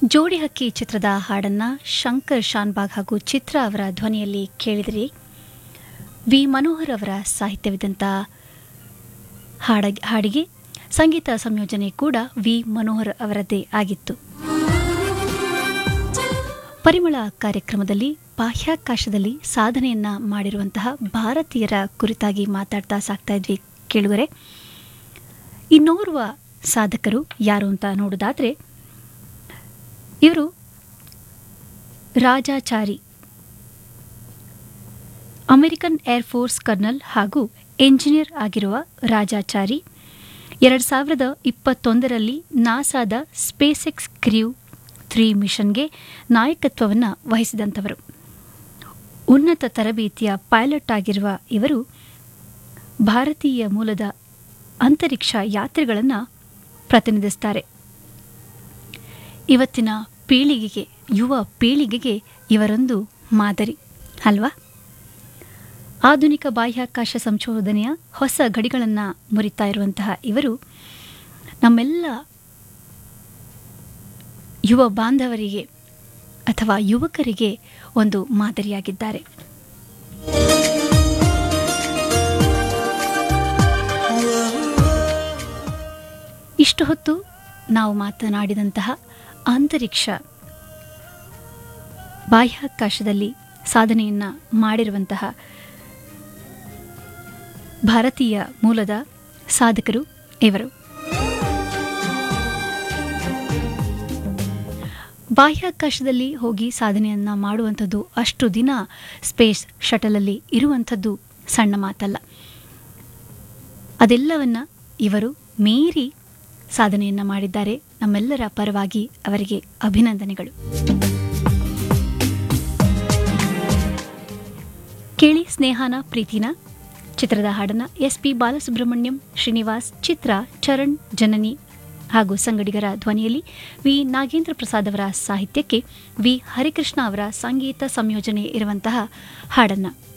ಜೋಡಿ ಹಕ್ಕಿ ಚಿತ್ರದ ಹಾಡನ್ನ ಶಂಕರ್ ಶಾನ್ಬಾಗ್ ಹಾಗೂ ಚಿತ್ರ ಅವರ ಧ್ವನಿಯಲ್ಲಿ ಕೇಳಿದಿರಿ ವಿ ಮನೋಹರ್ ಅವರ ಸಾಹಿತ್ಯವಿದ್ದಂಥ ಹಾಡ ಹಾಡಿಗೆ ಸಂಗೀತ ಸಂಯೋಜನೆ ಕೂಡ ವಿ ಮನೋಹರ್ ಅವರದ್ದೇ ಆಗಿತ್ತು ಪರಿಮಳ ಕಾರ್ಯಕ್ರಮದಲ್ಲಿ ಬಾಹ್ಯಾಕಾಶದಲ್ಲಿ ಸಾಧನೆಯನ್ನ ಮಾಡಿರುವಂತಹ ಭಾರತೀಯರ ಕುರಿತಾಗಿ ಮಾತಾಡ್ತಾ ಸಾಕ್ತಾ ಇದ್ವಿ ಕೇಳುಗರೆ ಇನ್ನೋರ್ವ ಸಾಧಕರು ಯಾರು ಅಂತ ನೋಡೋದಾದ್ರೆ ಇವರು ರಾಜಾಚಾರಿ ಅಮೆರಿಕನ್ ಏರ್ಫೋರ್ಸ್ ಕರ್ನಲ್ ಹಾಗೂ ಎಂಜಿನಿಯರ್ ಆಗಿರುವ ರಾಜಾಚಾರಿ ಎರಡು ಸಾವಿರದ ಇಪ್ಪತ್ತೊಂದರಲ್ಲಿ ನಾಸಾದ ಸ್ಪೇಸೆಕ್ಸ್ ಕ್ರ್ಯೂ ತ್ರೀ ಮಿಷನ್ಗೆ ನಾಯಕತ್ವವನ್ನು ವಹಿಸಿದಂಥವರು ಉನ್ನತ ತರಬೇತಿಯ ಪೈಲಟ್ ಆಗಿರುವ ಇವರು ಭಾರತೀಯ ಮೂಲದ ಅಂತರಿಕ್ಷ ಯಾತ್ರೆಗಳನ್ನು ಪ್ರತಿನಿಧಿಸ್ತಾರೆ ಇವತ್ತಿನ ಪೀಳಿಗೆಗೆ ಯುವ ಪೀಳಿಗೆಗೆ ಇವರೊಂದು ಮಾದರಿ ಅಲ್ವಾ ಆಧುನಿಕ ಬಾಹ್ಯಾಕಾಶ ಸಂಶೋಧನೆಯ ಹೊಸ ಗಡಿಗಳನ್ನು ಮುರಿತಾ ಇರುವಂತಹ ಇವರು ನಮ್ಮೆಲ್ಲ ಯುವ ಬಾಂಧವರಿಗೆ ಅಥವಾ ಯುವಕರಿಗೆ ಒಂದು ಮಾದರಿಯಾಗಿದ್ದಾರೆ ಇಷ್ಟು ಹೊತ್ತು ನಾವು ಮಾತನಾಡಿದಂತಹ ಅಂತರಿಕ್ಷ ಬಾಹ್ಯಾಕಾಶದಲ್ಲಿ ಸಾಧನೆಯನ್ನ ಮಾಡಿರುವಂತಹ ಭಾರತೀಯ ಮೂಲದ ಸಾಧಕರು ಇವರು ಬಾಹ್ಯಾಕಾಶದಲ್ಲಿ ಹೋಗಿ ಸಾಧನೆಯನ್ನ ಮಾಡುವಂಥದ್ದು ಅಷ್ಟು ದಿನ ಸ್ಪೇಸ್ ಶಟಲಲ್ಲಿ ಇರುವಂಥದ್ದು ಸಣ್ಣ ಮಾತಲ್ಲ ಅದೆಲ್ಲವನ್ನ ಇವರು ಮೀರಿ ಸಾಧನೆಯನ್ನ ಮಾಡಿದ್ದಾರೆ ನಮ್ಮೆಲ್ಲರ ಪರವಾಗಿ ಅವರಿಗೆ ಅಭಿನಂದನೆಗಳು ಕೇಳಿ ಸ್ನೇಹಾನ ಪ್ರೀತಿನ ಚಿತ್ರದ ಹಾಡನ್ನ ಎಸ್ ಪಿ ಬಾಲಸುಬ್ರಹ್ಮಣ್ಯಂ ಶ್ರೀನಿವಾಸ್ ಚಿತ್ರ ಚರಣ್ ಜನನಿ ಹಾಗೂ ಸಂಗಡಿಗರ ಧ್ವನಿಯಲ್ಲಿ ವಿ ನಾಗೇಂದ್ರ ಪ್ರಸಾದ್ ಅವರ ಸಾಹಿತ್ಯಕ್ಕೆ ವಿ ಹರಿಕೃಷ್ಣ ಅವರ ಸಂಗೀತ ಸಂಯೋಜನೆ ಇರುವಂತಹ ಹಾಡನ್ನ